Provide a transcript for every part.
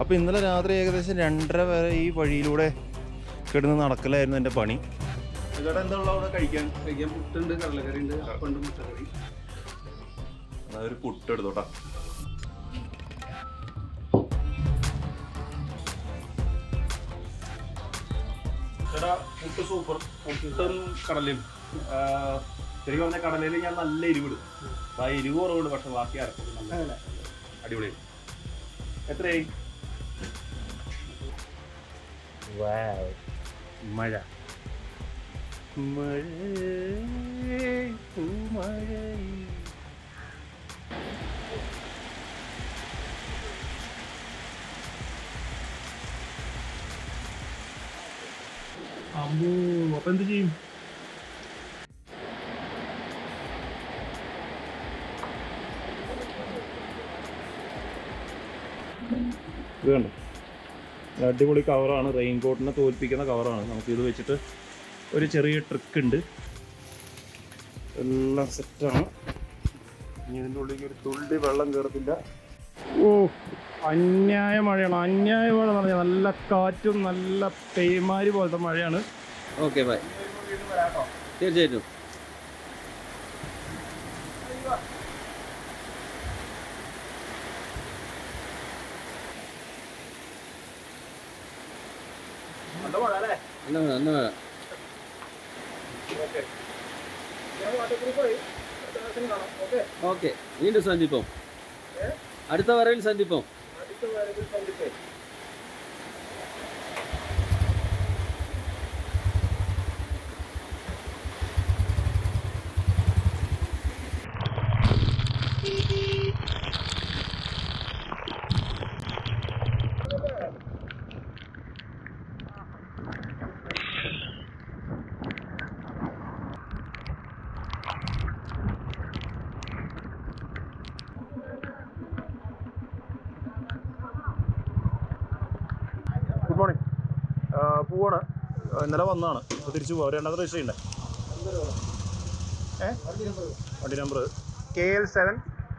അപ്പോൾ ഇന്നലെ രാത്രി ഏകദേശം രണ്ടര വരെ ഈ വഴിയിലൂടെ കിടന്ന് നടക്കലായിരുന്നു എൻ്റെ പണി ചേട്ടാ എന്താ ഉള്ളത് അവിടെ കഴിക്കാൻ കഴിക്കാൻ പുട്ടുണ്ട് കടലക്കറി ഉണ്ട് അപ്പുണ്ട് മുട്ടക്കറി എന്നാ ഒരു പുട്ട് എടുത്തോട്ടാ ചേട്ടാ പുട്ട് സൂപ്പർ പുട്ടും കടലയും ആ, ശരിക്കും പറഞ്ഞാൽ കടലയിൽ ഞാൻ നല്ല എരിവിടും ആ എരിവ് കുറവുണ്ട് പക്ഷെ ബാക്കി അരപ്പൊക്കെ നല്ല അടിപൊളി എത്രയായി മഴ മഴ മഴ അമ്മോ അപ്പൊ എന്ത് ചെയ്യും ഇത് കണ്ടോ ഇത് അടിപൊളി കവറാണ് റെയിൻ കോട്ടിനെ തോൽപ്പിക്കുന്ന കവറാണ് നമുക്ക് ഇത് വെച്ചിട്ട് ഒരു ചെറിയ ട്രിക്ക് ഉണ്ട് എല്ലാം സെറ്റാണ് ഇനി ഇതിൻ്റെ ഉള്ളിലേക്ക് ഒരു തുള്ളി വെള്ളം കയറത്തില്ല ഓ അന്യായ മഴയാണ് അന്യായ മഴ എന്ന് പറഞ്ഞാൽ നല്ല കാറ്റും നല്ല പേമാരി പോലത്തെ മഴയാണ് ഓക്കെ ബൈ തീർച്ചയായിട്ടും നല്ല മഴ അല്ലേ നല്ല മഴ നല്ല മഴ ഓക്കെ ഞാൻ വാട്ടർപ്രൂഫ് ആയി അടുത്ത പ്രാവശ്യം കാണാം ഓക്കെ ഓക്കെ വീണ്ടും സന്ധിപ്പം അടുത്ത വരവിൽ സന്ധിപ്പം അടുത്ത വരവിൽ സന്ധിപ്പായി ഗുഡ് മോർണിംഗ് പോവാണ് ആ, ഇന്നലെ വന്നതാണ് അപ്പോൾ തിരിച്ചു പോവാം രണ്ടാമത്തെ രജിസ്റ്റർ ചെയ്യണ്ടേ ഏ വണ്ടി number K L seven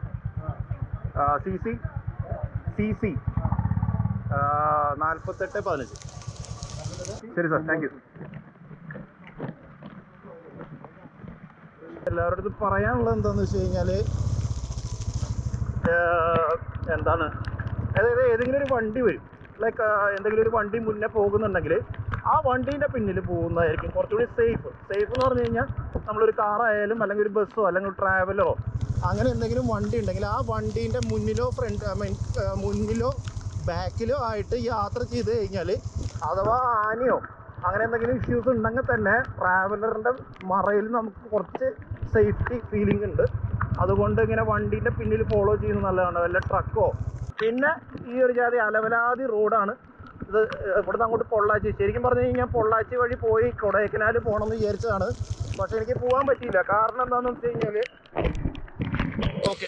C C C C നാൽപ്പത്തെട്ട് പതിനഞ്ച് ശരി സാർ താങ്ക് യു എല്ലാവരുടെ അടുത്ത് പറയാനുള്ളത് എന്താണെന്ന് വെച്ച് കഴിഞ്ഞാൽ എന്താണ് അതായത് ഏതെങ്കിലും ഒരു വണ്ടി വരും ലൈക്ക് എന്തെങ്കിലും ഒരു വണ്ടി മുന്നേ പോകുന്നുണ്ടെങ്കിൽ ആ വണ്ടീൻ്റെ പിന്നിൽ പോകുന്നതായിരിക്കും കുറച്ചുകൂടി സേഫ് സേഫ് എന്ന് പറഞ്ഞു കഴിഞ്ഞാൽ നമ്മളൊരു കാറായാലും അല്ലെങ്കിൽ ഒരു ബസ്സോ അല്ലെങ്കിൽ ഒരു ട്രാവലറോ അങ്ങനെ എന്തെങ്കിലും വണ്ടി ഉണ്ടെങ്കിൽ ആ വണ്ടീൻ്റെ മുന്നിലോ ഫ്രണ്ട് ഐ മീൻ മുന്നിലോ ബാക്കിലോ ആയിട്ട് യാത്ര ചെയ്ത് കഴിഞ്ഞാൽ അഥവാ ആനയോ അങ്ങനെ എന്തെങ്കിലും ഇഷ്യൂസ് ഉണ്ടെങ്കിൽ തന്നെ ട്രാവലറിൻ്റെ മറയിൽ നമുക്ക് കുറച്ച് സേഫ്റ്റി ഫീലിംഗ് ഉണ്ട് അതുകൊണ്ട് ഇങ്ങനെ വണ്ടീൻ്റെ പിന്നിൽ ഫോളോ ചെയ്യുന്നത് നല്ലതാണ് വല്ല ട്രക്കോ പിന്നെ ഈ ഒരു ജാതി അലവലാതി റോഡാണ് ഇത് ഇവിടുന്ന് അങ്ങോട്ട് പൊള്ളാച്ചി ശരിക്കും പറഞ്ഞു കഴിഞ്ഞാൽ പൊള്ളാച്ചി വഴി പോയി കൊടൈക്കനാൽ പോകണമെന്ന് വിചാരിച്ചതാണ് പക്ഷെ എനിക്ക് പോകാൻ പറ്റിയില്ല കാരണം എന്താണെന്ന് വെച്ച് കഴിഞ്ഞാൽ ഓക്കെ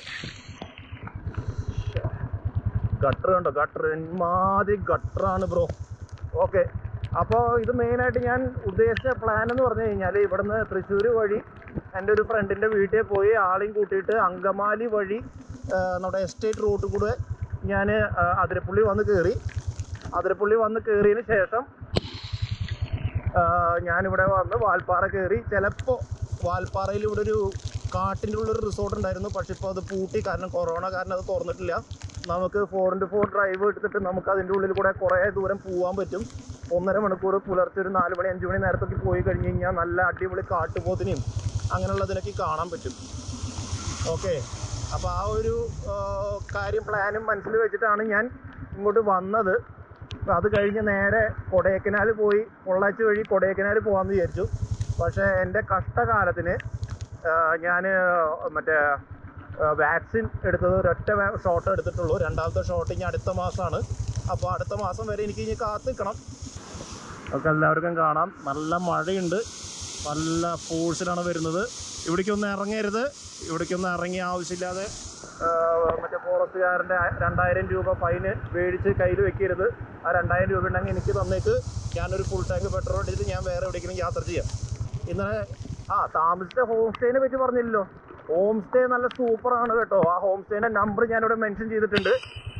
ഗട്ടർ കണ്ടോ ഗട്ടർ എന്മാതിരി ഗട്ടറാണ് ബ്രോ ഓക്കെ അപ്പോൾ ഇത് മെയിനായിട്ട് ഞാൻ ഉദ്ദേശിച്ച പ്ലാൻ എന്ന് പറഞ്ഞു കഴിഞ്ഞാൽ ഇവിടുന്ന് തൃശ്ശൂർ വഴി എൻ്റെ ഒരു ഫ്രണ്ടിൻ്റെ വീട്ടിൽ പോയി ആളെയും കൂട്ടിയിട്ട് അങ്കമാലി വഴി ആ, നമ്മുടെ എസ്റ്റേറ്റ് റൂട്ടിൽ കൂടെ ഞാൻ അതിരപ്പള്ളി വന്ന് കയറി അതിരപ്പള്ളി വന്ന് കയറിയതിന് ശേഷം ആ, ഞാനിവിടെ വന്ന് വാൽപ്പാറ കയറി ചിലപ്പോൾ വാൽപ്പാറയിൽ ഇവിടെ ഒരു കാട്ടിൻ്റെ ഉള്ളൊരു റിസോർട്ട് ഉണ്ടായിരുന്നു പക്ഷെ ഇപ്പോൾ അത് പൂട്ടി കാരണം കൊറോണ കാരണം അത് തുറന്നിട്ടില്ല നമുക്ക് ഫോർ ഇൻറ്റു ഫോർ ഡ്രൈവ് എടുത്തിട്ട് നമുക്ക് അതിൻ്റെ ഉള്ളിൽ കൂടെ കുറേ ദൂരം പോകാൻ പറ്റും ഒന്നര മണിക്കൂർ പുലർച്ചെ ഒരു നാല് മണി അഞ്ച് മണി നേരത്തൊക്കെ പോയി കഴിഞ്ഞ് കഴിഞ്ഞാൽ നല്ല അടിപൊളി കാട്ടുപോത്തിനെയും അങ്ങനെയുള്ളതിനൊക്കെ കാണാൻ പറ്റും ഓക്കെ അപ്പോൾ ആ ഒരു ആ, കാര്യം പ്ലാനും മനസ്സിൽ വെച്ചിട്ടാണ് ഞാൻ ഇങ്ങോട്ട് വന്നത് അപ്പോൾ അത് കഴിഞ്ഞ് നേരെ കൊടൈക്കനാൽ പോയി പൊള്ളാച്ചി വഴി കൊടൈക്കനാൽ പോകാമെന്ന് വിചാരിച്ചു പക്ഷേ എൻ്റെ കഷ്ടകാലത്തിന് ഞാൻ മറ്റേ വാക്സിൻ എടുത്തത് ഒരൊറ്റ ഷോട്ട് എടുത്തിട്ടുള്ളൂ രണ്ടാമത്തെ ഷോട്ട് ഇനി അടുത്ത മാസമാണ് അപ്പോൾ അടുത്ത മാസം വരെ എനിക്ക് ഇനി കാത്ത് നിൽക്കണം ഒക്കെ എല്ലാവർക്കും കാണാം നല്ല മഴയുണ്ട് നല്ല ഫോഴ്സിലാണ് വരുന്നത് ഇവിടേക്കൊന്നും ഇറങ്ങരുത് ഇവിടേക്കൊന്നും ഇറങ്ങി ആവശ്യമില്ലാതെ ആ, മറ്റേ ഫോറസ്റ്റുകാരൻ്റെ രണ്ടായിരം രൂപ ഫൈന് മേടിച്ച് കയ്യിൽ വെക്കരുത് ആ രണ്ടായിരം രൂപ ഉണ്ടെങ്കിൽ എനിക്ക് തന്നേക്ക് ഞാനൊരു ഫുൾ ടാങ്ക് പെട്രോൾ അടിച്ചിട്ട് ഞാൻ വേറെ എവിടേക്കെങ്കിലും യാത്ര ചെയ്യാം ഇന്നലെ ആ താമസിച്ച ഹോം സ്റ്റേനെ പറ്റി പറഞ്ഞില്ലല്ലോ ഹോം സ്റ്റേ നല്ല സൂപ്പറാണ് കേട്ടോ ആ ഹോം സ്റ്റേൻ്റെ നമ്പർ ഞാനിവിടെ മെൻഷൻ ചെയ്തിട്ടുണ്ട്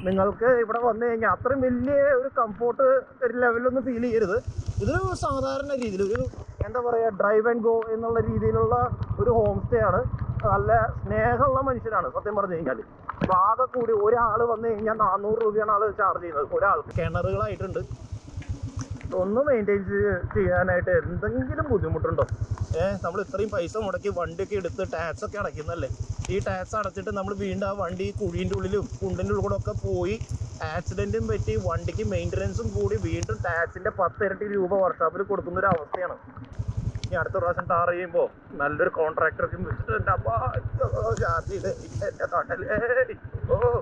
നിങ്ങൾക്ക് ഇവിടെ വന്നു കഴിഞ്ഞാൽ അത്രയും വലിയ ഒരു കംഫോർട്ട് ഒരു ലെവലൊന്നും ഫീൽ ചെയ്യരുത് ഇതൊരു സാധാരണ രീതിയിൽ ഒരു എന്താ പറയുക ഡ്രൈവ് ആൻഡ് ഗോ എന്നുള്ള രീതിയിലുള്ള ഒരു ഹോം സ്റ്റേ ആണ് നല്ല സ്നേഹമുള്ള മനുഷ്യനാണ് സത്യം പറഞ്ഞു കഴിഞ്ഞാൽ അപ്പോൾ ആകെ കൂടി ഒരാൾ വന്നു കഴിഞ്ഞാൽ നാനൂറ് രൂപയാണ് ആൾ ചാർജ് ചെയ്യുന്നത് ഒരാൾക്ക് കിണറുകളായിട്ടുണ്ട് ഒന്ന് മെയിൻറ്റെയിൻ ചെയ്യാനായിട്ട് എന്തെങ്കിലും ബുദ്ധിമുട്ടുണ്ടോ ഏഹ് നമ്മൾ ഇത്രയും പൈസ മുടക്കി വണ്ടിയൊക്കെ എടുത്ത് ടാക്സ് ഒക്കെ അടയ്ക്കുന്നല്ലേ ഈ ടാക്സ് അടച്ചിട്ട് നമ്മൾ വീണ്ടും ആ വണ്ടി കുഴീൻ്റെ ഉള്ളിലും കുണ്ടിൻ്റെ ഉള്ളിൽ കൂടെ ഒക്കെ പോയി ആക്സിഡൻറ്റും പറ്റി വണ്ടിക്ക് മെയിൻ്റനൻസും കൂടി വീണ്ടും ടാക്സിൻ്റെ പത്തിരട്ടി രൂപ വർക്ക്ഷോപ്പിൽ കൊടുക്കുന്ന ഒരു അവസ്ഥയാണ് ഇനി അടുത്ത പ്രാവശ്യം ടാർ ചെയ്യുമ്പോൾ നല്ലൊരു കോൺട്രാക്ടർക്ക് വിളിച്ചിട്ട് എൻ്റെ അപ്പാ ഷാദിയിലെ എൻ്റെ തൊട്ടലേ ഓ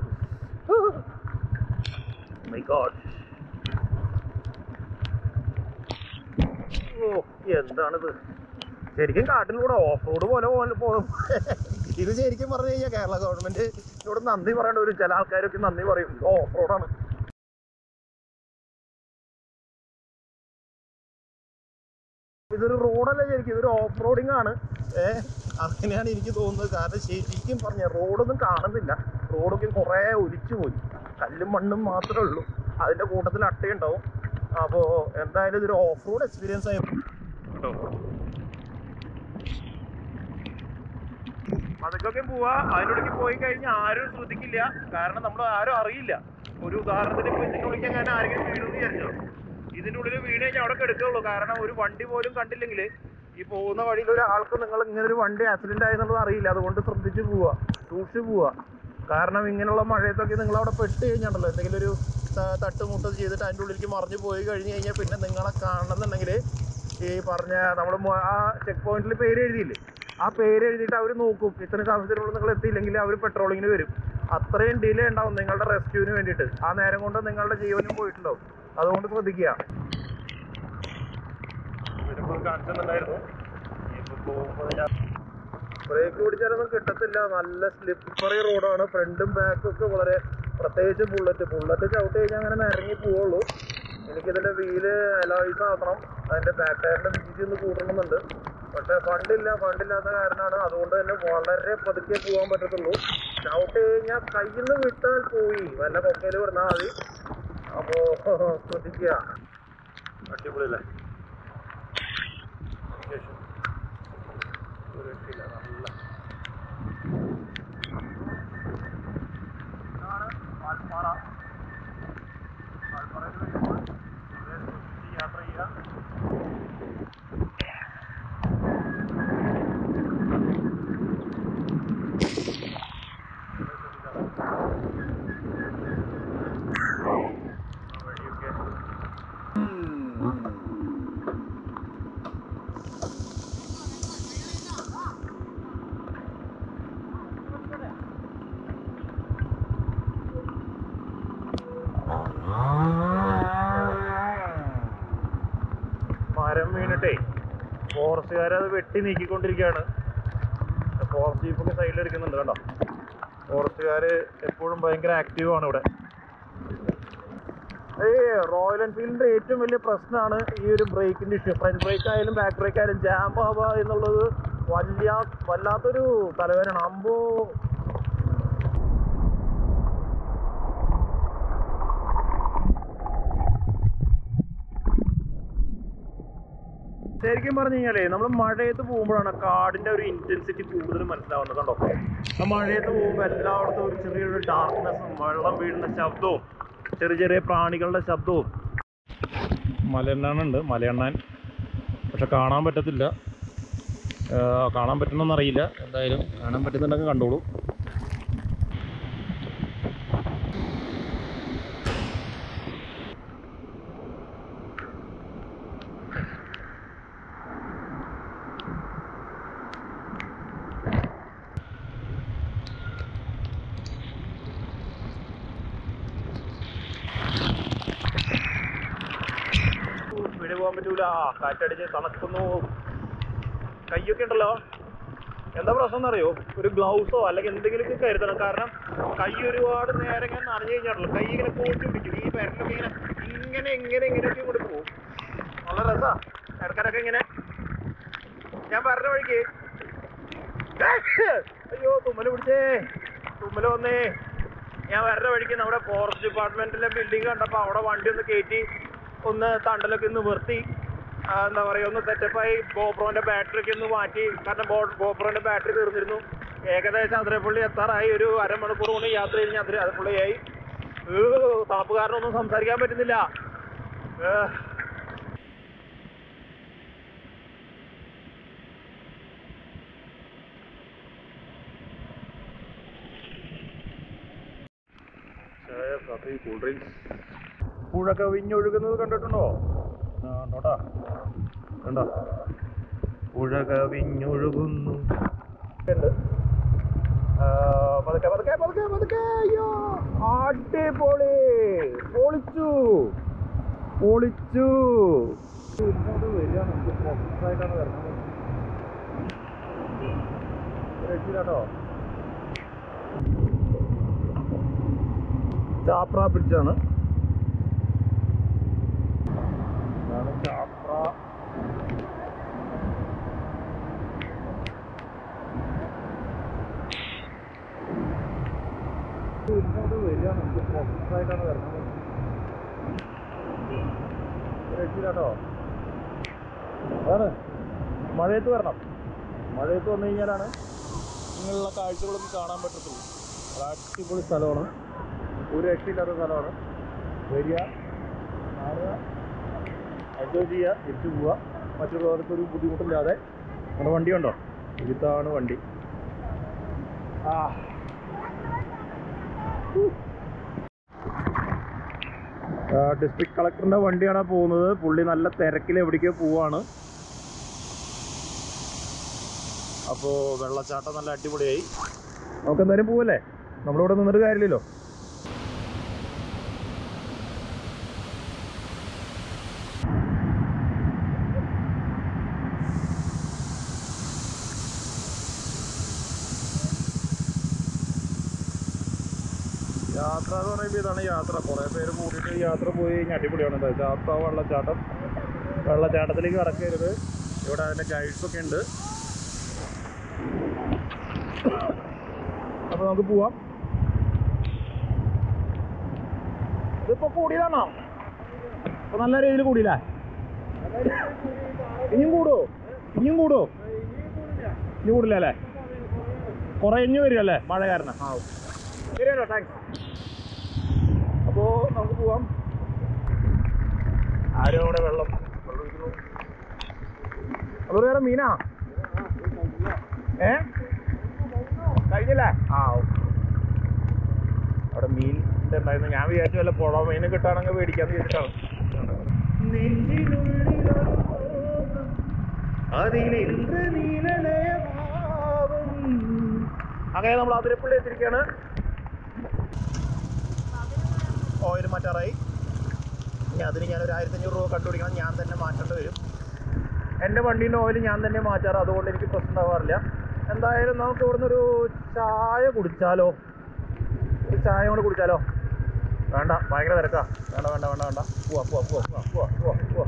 മൈ ഗോഡ് ഓ എന്താണിത് ശരിക്കും കാട്ടിലൂടെ ഓഫ് റോഡ് പോലെ പോലെ പോകും ഇത് ശരിക്കും പറഞ്ഞു കഴിഞ്ഞാൽ കേരള ഗവൺമെന്റ് ഇവിടെ നന്ദി പറയേണ്ട ഒരു ചില ആൾക്കാരൊക്കെ നന്ദി പറയും ഓഫ് റോഡാണ് ഇതൊരു റോഡല്ല ശരിക്കും ഇതൊരു ഓഫ് റോഡിങ് ആണ് ഏഹ് അങ്ങനെയാണ് എനിക്ക് തോന്നുന്നത് കാരണം ശരിക്കും പറഞ്ഞ റോഡൊന്നും കാണുന്നില്ല റോഡൊക്കെ കുറേ ഒലിച്ചു പോയി കല്ലും മണ്ണും മാത്രമേ ഉള്ളൂ അതിന്റെ കൂട്ടത്തിൽ അട്ടയുണ്ടാവും അപ്പോൾ എന്തായാലും ഇതൊരു ഓഫ് റോഡ് എക്സ്പീരിയൻസ് ആയിരുന്നു പതുക്കൊക്കെ പോവാ അതിനുള്ളിലേക്ക് പോയി കഴിഞ്ഞാൽ ആരും ശ്രദ്ധിക്കില്ല കാരണം നമ്മൾ ആരും അറിയില്ല ഒരു ഉദാഹരണത്തിന് ഇപ്പൊ ഇതിന്റെ ഉള്ളിൽ ഞാൻ ആരെങ്കിലും വീണെന്ന് വിചാരിച്ചോ ഇതിന്റെ ഉള്ളിൽ വീണ് കഴിഞ്ഞാൽ അവിടെ കിടക്കുള്ളൂ കാരണം ഒരു വണ്ടി പോലും കണ്ടില്ലെങ്കിൽ ഈ പോകുന്ന വഴിയിൽ ഒരാൾക്ക് നിങ്ങൾ ഇങ്ങനെ ഒരു വണ്ടി ആക്സിഡന്റ് ആയെന്നുള്ളത് അറിയില്ല അതുകൊണ്ട് ശ്രദ്ധിച്ച് പോവുക സൂക്ഷിച്ച് പോവുക കാരണം ഇങ്ങനെയുള്ള മഴയത്തൊക്കെ നിങ്ങൾ അവിടെ പെട്ട് കഴിഞ്ഞാണ്ടല്ലോ എന്തെങ്കിലും ഒരു ത- തട്ടുമുട്ട് ചെയ്തിട്ട് അതിൻ്റെ ഉള്ളിലേക്ക് മറിഞ്ഞു പോയി കഴിഞ്ഞ് കഴിഞ്ഞാൽ പിന്നെ നിങ്ങളെ കാണണമെന്നുണ്ടെങ്കിൽ ഈ പറഞ്ഞ നമ്മൾ ആ ചെക്ക് പോയിന്റിൽ പേര് എഴുതിയില്ലേ ആ പേര് എഴുതിയിട്ട് അവർ നോക്കും ഇത്ര സമയത്തിനുള്ളിൽ നിങ്ങൾ എത്തിയില്ലെങ്കിൽ അവർ പെട്രോളിങ്ങിന് വരും അത്രയും ഡിലേ ഉണ്ടാവും നിങ്ങളുടെ റെസ്ക്യൂവിന് വേണ്ടിയിട്ട് ആ നേരം കൊണ്ട് നിങ്ങളുടെ ജീവനും പോയിട്ടുണ്ടാവും അതുകൊണ്ട് ശ്രദ്ധിക്കുക കാണിച്ചിട്ടുണ്ടായിരുന്നു ബ്രേക്ക് പിടിച്ചാലൊന്നും കിട്ടത്തില്ല നല്ല സ്ലിപ്പറി റോഡാണ് ഫ്രണ്ടും ബാക്കും ഒക്കെ വളരെ പ്രത്യേകിച്ച് ബുള്ളറ്റ് ബുള്ളറ്റ് ചവിട്ടി കഴിഞ്ഞാൽ അങ്ങനെ നിരങ്ങി പോവുള്ളൂ എനിക്കിതിൻ്റെ വീല് അലോയ്സ് ആക്കണം അതിൻ്റെ ബാക്ക് ടയറിൻ്റെ വീതി ഒന്ന് കൂട്ടണമെന്നുണ്ട് പക്ഷേ ഫണ്ടില്ല ഫണ്ടില്ലാത്ത കാരണമാണ് അതുകൊണ്ട് തന്നെ വളരെ പതുക്കെ പോകാൻ പറ്റത്തുള്ളൂ ചവിട്ടി കഴിഞ്ഞാൽ കയ്യിൽ നിന്ന് വിട്ടാൽ പോയി വല്ല കൊക്കയിൽ വിടുന്നാൽ മതി അപ്പോൾ ശ്രദ്ധിക്കുക അടിപൊളിയല്ലേ ശേഷം ഒരു രക്ഷയില്ല നല്ല ഇതാണ് വാൽപ്പാറ വാൽപ്പാറയിൽ വരുമ്പോൾ വളരെ സൂക്ഷിച്ച് യാത്ര ചെയ്യുക വഴിയൊക്കെ മരം വീണിട്ടേ ഫോറസ്റ്റുകാർ അത് വെട്ടി നീക്കിക്കൊണ്ടിരിക്കുകയാണ് ഫോറസ്റ്റ് ജീപ്പൊക്കെ സൈഡിൽ എടുക്കുന്നുണ്ട് കണ്ടോ ഫോറസ്റ്റുകാർ എപ്പോഴും ഭയങ്കര ആക്റ്റീവാണ് ഇവിടെ ഈ റോയൽ എൻഫീൽഡിന്റെ ഏറ്റവും വലിയ പ്രശ്നമാണ് ഈ ഒരു ബ്രേക്കിന്റെ ഇഷ്യൂ ഫ്രണ്ട് ബ്രേക്ക് ആയാലും ബാക്ക് ബ്രേക്ക് ആയാലും ജാം ആവുക എന്നുള്ളത് വലിയ വല്ലാത്തൊരു തലവേദനയാണ് അമ്പോ ശരിക്കും പറഞ്ഞു കഴിഞ്ഞാലേ നമ്മൾ മഴയത്ത് പോകുമ്പോഴാണ് കാടിന്റെ ഒരു ഇന്റൻസിറ്റി കൂടുതൽ മനസ്സിലാവുന്നത് കണ്ടോ ആ മഴയത്ത് പോകുമ്പോൾ എല്ലായിടത്തും ഒരു ചെറിയൊരു ഡാർക്ക്നെസ്സും വെള്ളം വീഴുന്ന ശബ്ദവും ചെറിയ ചെറിയ പ്രാണികളുടെ ശബ്ദവും മലയണ്ണാനുണ്ട് മലയണ്ണാൻ പക്ഷെ കാണാൻ പറ്റത്തില്ല ആ, കാണാൻ പറ്റണമെന്നറിയില്ല എന്തായാലും കാണാൻ പറ്റുന്നുണ്ടെങ്കിൽ കണ്ടോളൂ വീട് പോകാൻ പറ്റൂല കാറ്റടിച്ച് തണുക്കുന്നു കയ്യൊക്കെ ഉണ്ടല്ലോ എന്താ പ്രശ്നം എന്നറിയോ ഒരു ഗ്ലൗസോ അല്ലെങ്കിൽ എന്തെങ്കിലുമൊക്കെ കരുതണം കാരണം കൈ ഒരുപാട് നേരം ഇങ്ങനെ നനഞ്ഞു കഴിഞ്ഞാണല്ലോ കൈ ഇങ്ങനെ കോട്ടി പിടിക്കും ഈ പെരലൊക്കെ ഇങ്ങനെ ഇങ്ങനെ ഇങ്ങനെ ഇങ്ങനെയൊക്കെ ഇങ്ങോട്ട് പോകും നല്ല രസാ ഇടക്കരൊക്കെ ഇങ്ങനെ ഞാൻ പറഞ്ഞ വഴിക്ക് അയ്യോ തുമ്മല് പിടിച്ചേ തുമ്മല് വന്നേ ഞാൻ വരുന്ന വഴിക്ക് നമ്മുടെ ഫോറസ്റ്റ് ഡിപ്പാർട്ട്മെന്റിലെ ബിൽഡിംഗ് കണ്ടപ്പോൾ അവിടെ വണ്ടി ഒന്ന് കയറ്റി ഒന്ന് തണ്ടലൊക്കെ ഒന്ന് നിർത്തി ആ, എന്താ പറയുക ഒന്ന് സെറ്റപ്പായി ഗോപ്രോന്റെ ബാറ്ററി ഒക്കെ ഒന്ന് മാറ്റി കാരണം ഗോപ്രോന്റെ ബാറ്ററി തീർന്നിരുന്നു ഏകദേശം അതിരപ്പള്ളി എത്താറായി ഒരു അരമണിക്കൂർ കൊണ്ട് യാത്ര ചെയ്ത് ഞാൻ അതിരപ്പള്ളിയായി തണുപ്പ് കാരണം ഒന്നും സംസാരിക്കാൻ പറ്റുന്നില്ല ഏ. ചായ കാപ്പി കൂൾ ഡ്രിങ്ക്സ് പുഴ കവിഞ്ഞൊഴുകുന്നത് കണ്ടിട്ടുണ്ടോ ആ, കണ്ടോട്ടാ കണ്ടോ പുഴ കവിഞ്ഞൊഴുകുന്നു ഉണ്ട്. ആ, പതുക്കെ പതുക്കെ പതുക്കെ പതുക്കെ അയ്യോ അടിപൊളി പൊളിച്ചു പൊളിച്ചു ഇങ്ങോട്ട് വരികയാണ് നമുക്ക് പുറത്തായിട്ടാണ് വരുന്നത് രക്ഷിതാട്ടോ ചാപ്ര ബ്രിഡ്ജാണ് ഇതാണ് ചാപ്ര ഇങ്ങോട്ട് വരികയാണ് നമുക്ക് പുറത്തായിട്ടാണ് വരുന്നത് രക്ഷിതാട്ടോ അതാണ് മഴയത്ത് വരണം മഴയത്ത് വന്നു കഴിഞ്ഞാലാണ് ഇങ്ങനെയുള്ള കാഴ്ചകളൊന്നും കാണാൻ പറ്റത്തുള്ളൂ അത് അടിപൊളി സ്ഥലമാണ് ഒരു രക്ഷയില്ലാത്ത സ്ഥലമാണ് വരിക കാണുക എൻജോയ് ചെയ്യുക തിരിച്ചു പോവുക മറ്റുള്ളവർക്ക് ഒരു ബുദ്ധിമുട്ടില്ലാതെ നമ്മുടെ വണ്ടി ഉണ്ടോ ഇതാണ് വണ്ടി ആ ഡിസ്ട്രിക്ട് കളക്ടറിന്റെ വണ്ടിയാണ് പോകുന്നത് പുള്ളി നല്ല തിരക്കിൽ എവിടേക്കോ പോവാണ് അപ്പോൾ വെള്ളച്ചാട്ടം നല്ല അടിപൊളിയായി നമുക്ക് എന്തായാലും പോവല്ലേ നമ്മളിവിടെ നിന്നിട്ട് കാര്യമില്ലല്ലോ യാത്ര എന്ന് പറയുമ്പോൾ ഇതാണ് യാത്ര കുറേ പേര് കൂടിയിട്ട് യാത്ര പോയി കഴിഞ്ഞാൽ അടിപൊളിയാണ് എന്താ ചാത്ത വെള്ളച്ചാട്ടം വെള്ളച്ചാട്ടത്തിലേക്ക് കടക്കരുത് ഇവിടെ അതിൻ്റെ ഗൈഡ്സ് ഒക്കെ ഉണ്ട് അപ്പോൾ നമുക്ക് പോവാം ഇതിപ്പോൾ കൂടിയതാണോ അപ്പോൾ നല്ല രീതിയിൽ കൂടിയില്ലേ ഇനിയും കൂടുമോ ഇനിയും കൂടുമോ ഇനി കൂടില്ല അല്ലേ കുറഞ്ഞു വരുമല്ലേ മഴ കാരണം ആ ഓക്കെ ശരിയല്ലോ താങ്ക്സ് അപ്പോൾ നമുക്ക് പോവാം ആരും അവിടെ വെള്ളം വെള്ളം ഒഴിക്കുന്നു അപ്പോൾ വേറെ മീനാ ഏ കഴിഞ്ഞില്ലേ ആ ഓക്കെ അവിടെ മീൻ ഉണ്ടായിരുന്നു ഞാൻ വിചാരിച്ചു വല്ല പുഴ മീൻ കിട്ടുകയാണെങ്കിൽ മേടിക്കാന്ന് വിചാരിച്ചാണ് അതിലെന്ത് നീലലയഭാവം അങ്ങനെ നമ്മൾ അതിരപ്പള്ളി എത്തിയിരിക്കുകയാണ് ഓയിൽ മാറ്റാറായി ഇനി അതിന് ഞാൻ ഒരു ആയിരത്തി അഞ്ഞൂറ് രൂപ കണ്ടുപിടിക്കണം ഞാൻ തന്നെ മാറ്റേണ്ടി വരും എൻ്റെ വണ്ടീൻ്റെ ഓയിൽ ഞാൻ തന്നെ മാറ്റാറ് അതുകൊണ്ട് എനിക്ക് പ്രശ്നം ഉണ്ടാവാറില്ല എന്തായാലും നമുക്ക് ഇവിടുന്ന് ഒരു ചായ കുടിച്ചാലോ ഒരു ചായ കൊണ്ട് കുടിച്ചാലോ വേണ്ട ഭയങ്കര തിരക്കാ വേണ്ട വേണ്ട വേണ്ട വേണ്ട പോവാ പോവാ പോവാ പോവാ പോവാ പോവാ പോവാ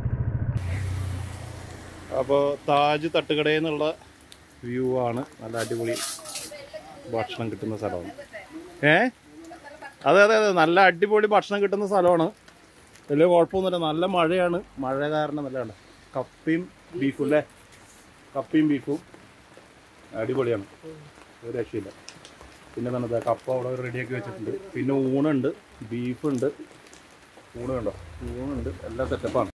അപ്പോൾ താജ് തട്ടുകടയിൽ നിന്നുള്ള വ്യൂ ആണ് നല്ല അടിപൊളി ഭക്ഷണം കിട്ടുന്ന സ്ഥലമാണ് ഏ അതെ അതെ അതെ നല്ല അടിപൊളി ഭക്ഷണം കിട്ടുന്ന സ്ഥലമാണ് വലിയ കുഴപ്പമൊന്നുമില്ല നല്ല മഴയാണ് മഴ കാരണം നല്ല കണ്ട കപ്പയും ബീഫും അല്ലേ കപ്പയും ബീഫും അടിപൊളിയാണ് ഒരു രക്ഷയില്ല പിന്നെ തന്നെ കപ്പ അവിടെ റെഡിയാക്കി വെച്ചിട്ടുണ്ട് പിന്നെ ഊണുണ്ട് ബീഫുണ്ട് ഊണ് കണ്ടോ ഊണുണ്ട് എല്ലാം സെറ്റപ്പാണ്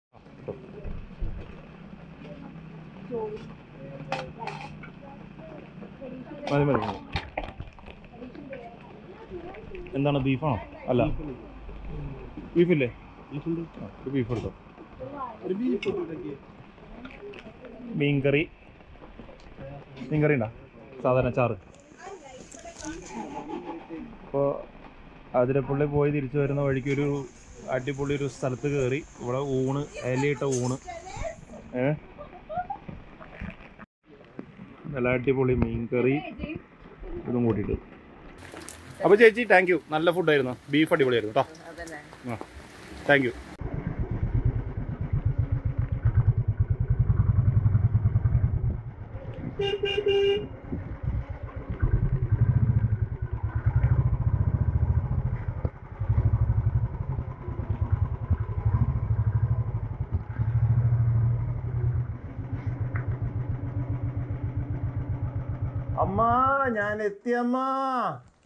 മതി മതി മതി എന്താണ് ബീഫാണോ അല്ല ബീഫില്ലേ ഒരു ബീഫ് എടുത്തോ മീൻകറി മീൻകറി ഉണ്ടോ സാധാരണ ചാറ് അപ്പോൾ അതിരപ്പള്ളി പോയി തിരിച്ചു വരുന്ന വഴിക്ക് ഒരു അടിപൊളി ഒരു സ്ഥലത്ത് കയറി ഇവിടെ ഊണ് ഇലയിട്ട ഊണ് ഏ നല്ല അടിപൊളി മീൻകറി ഇതും കൂട്ടിയിട്ട് അപ്പോൾ ചേച്ചി താങ്ക് യു നല്ല ഫുഡായിരുന്നു ബീഫ് അടിപൊളിയായിരുന്നു കേട്ടോ ആ താങ്ക് യു അമ്മ ഞാൻ എത്തിയമ്മ